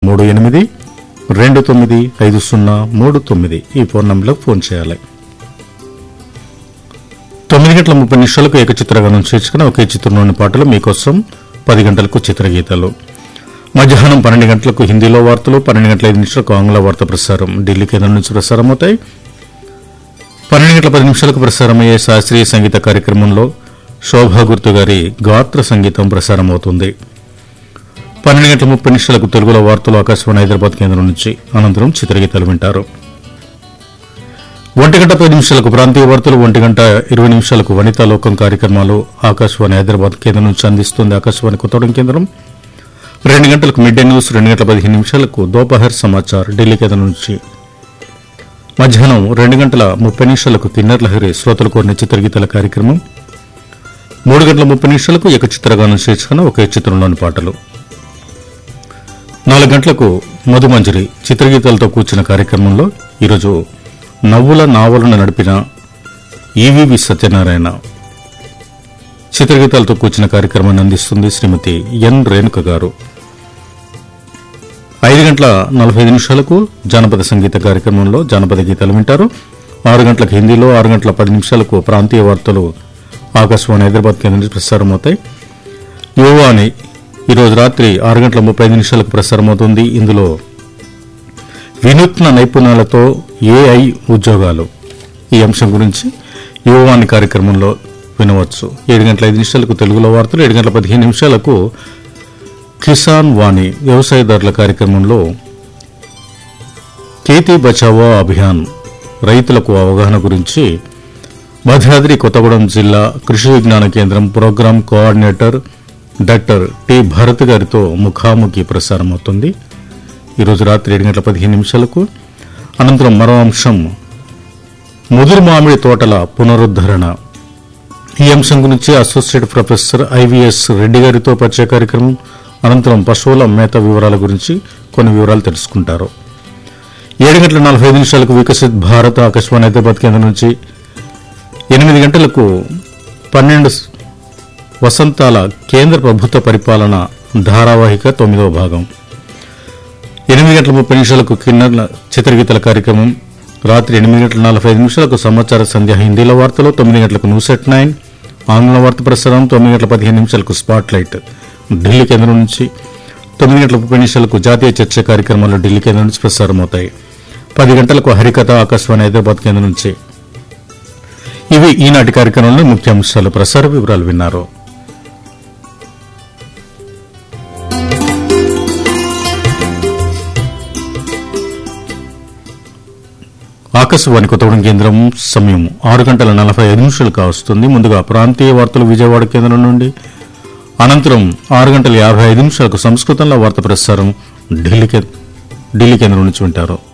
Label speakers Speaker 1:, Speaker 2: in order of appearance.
Speaker 1: మూడు ఎనిమిది రెండు తొమ్మిది ఐదు సున్నా మూడు తొమ్మిది ఈ ఫోన్ నంబర్లకు ఫోన్ చేయాలి తొమ్మిది గంటల ముప్పై నిమిషాలకు ఏకచిత్రగానం చేర్చుకుని ఒకే చిత్రంలోని పాటలు మీకోసం పది గంటలకు చిత్రగీతాలు మధ్యాహ్నం పన్నెండు గంటలకు హిందీలో వార్తలు పన్నెండు గంటల ఐదు నిమిషాలకు ఆంగ్ల వార్త ప్రసారం ఢిల్లీ కేంద్రం నుంచి ప్రసారం అవుతాయి పన్నెండు గంటల పది నిమిషాలకు ప్రసారమయ్యే శాస్త్రీయ సంగీత కార్యక్రమంలో శోభా గుర్తు గారి గాత్ర సంగీతం ప్రసారం అవుతుంది పన్నెండు గంటల ముప్పై నిమిషాలకు తెలుగులో వార్తలు ఆకాశవాణి హైదరాబాద్ కేంద్రం నుంచి అనంతరం చిత్రగీతాలు వింటారు ఒంటి గంట పది నిమిషాలకు ప్రాంతీయ వార్తలు ఒంటి గంట ఇరవై నిమిషాలకు వనితా లోకం కార్యక్రమాలు ఆకాశవాణి హైదరాబాద్ కేంద్రం నుంచి అందిస్తుంది ఆకాశవాణి కొత్తగూడెం కేంద్రం రెండు గంటలకు మిడ్ డే న్యూస్ రెండు గంటల పదిహేను నిమిషాలకు దోపహర్ సమాచార్ ఢిల్లీ కేంద్రం నుంచి మధ్యాహ్నం రెండు గంటల ముప్పై నిమిషాలకు కిన్నర్ లహరి శ్రోతలు కోరిన చిత్రగీతాల కార్యక్రమం మూడు గంటల ముప్పై నిమిషాలకు ఏక చిత్రగానం చేర్చుకున్న ఒకే చిత్రంలోని పాటలు నాలుగు గంటలకు మధుమంజరి చిత్రగీతాలతో కూర్చున్న కార్యక్రమంలో ఈరోజు నవ్వుల నావలను నడిపిన ఈవీవి సత్యనారాయణ చిత్రగీతాలతో కూర్చున్న కార్యక్రమాన్ని అందిస్తుంది శ్రీమతి ఎన్ రేణుక గారు ఐదు గంటల నలభై ఐదు నిమిషాలకు జానపద సంగీత కార్యక్రమంలో జానపద గీతాలు వింటారు ఆరు గంటలకు హిందీలో ఆరు గంటల పది నిమిషాలకు ప్రాంతీయ వార్తలు ఆకాశవాణి హైదరాబాద్ కేంద్రం నుంచి ప్రసారం అవుతాయి యువాని ఈరోజు రాత్రి ఆరు గంటల ముప్పై ఐదు నిమిషాలకు ప్రసారమవుతుంది ఇందులో వినూత్న నైపుణ్యాలతో ఏఐ ఉద్యోగాలు ఈ అంశం గురించి యువవాణి కార్యక్రమంలో వినవచ్చు ఏడు గంటల ఐదు నిమిషాలకు తెలుగులో వార్తలు ఏడు గంటల పదిహేను నిమిషాలకు కిసాన్ వాణి వ్యవసాయదారుల కార్యక్రమంలో ఖేతీ బచావో అభియాన్ రైతులకు అవగాహన గురించి భద్రాద్రి కొత్తగూడెం జిల్లా Krishi Vigyan Kendra program coordinator doctor T Bharat గారితో ముఖాముఖి ప్రసారం అవుతుంది ఈరోజు రాత్రి ఏడు గంటల పదిహేను నిమిషాలకు అనంతరం మరో అంశం ముదురు మామిడి తోటల పునరుద్ధరణ ఈ అంశం గురించి అసోసియేట్ ప్రొఫెసర్ ఐవీఎస్ రెడ్డి గారితో పరిచయ కార్యక్రమం అనంతరం పశువుల మేత వివరాల గురించి కొన్ని వివరాలు తెలుసుకుంటారు ఏడు గంటల నలభై ఐదు నిమిషాలకు వికసిత్ భారత్ ఆకాశవాణి హైదరాబాద్ కేంద్రం నుంచి ఎనిమిది గంటలకు పన్నెండు వసంతాల కేంద్ర ప్రభుత్వ పరిపాలన ధారావాహిక తొమ్మిదవ భాగం ఎనిమిది గంటల ముప్పై నిమిషాలకు కిన్నర్ల చిత్రగీతల కార్యక్రమం రాత్రి ఎనిమిది గంటల నలభై ఐదు నిమిషాలకు సమాచార సంధ్య హిందీలో వార్తలు తొమ్మిది గంటలకు న్యూస్ ఎట్ నైన్ ఆంగ్ల వార్త ప్రసారం తొమ్మిది గంటల పదిహేను నిమిషాలకు స్పాట్ లైట్ ఢిల్లీ కేంద్రం నుంచి తొమ్మిది గంటల ముప్పై నిమిషాలకు జాతీయ చర్చ కార్యక్రమాలు ఢిల్లీ కేంద్రం నుంచి ప్రసారం అవుతాయి పది గంటలకు హరికథ ఆకాశవాణి హైదరాబాద్ కేంద్రం నుంచి ఇవి ఈనాటి కార్యక్రమంలో ముఖ్యాంశాలు ప్రసార వివరాలు విన్నారు ఆకాశవాణి కొత్తగూడెం కేంద్రం సమయం ఆరు గంటల నలభై ఐదు నిమిషాలు కావస్తుంది ముందుగా ప్రాంతీయ వార్తలు విజయవాడ కేంద్రం నుండి అనంతరం ఆరు గంటల యాభై ఐదు నిమిషాలకు సంస్కృతంలో వార్త ప్రసారం ఢిల్లీ కే- ఢిల్లీ కేంద్రం నుంచి వింటారు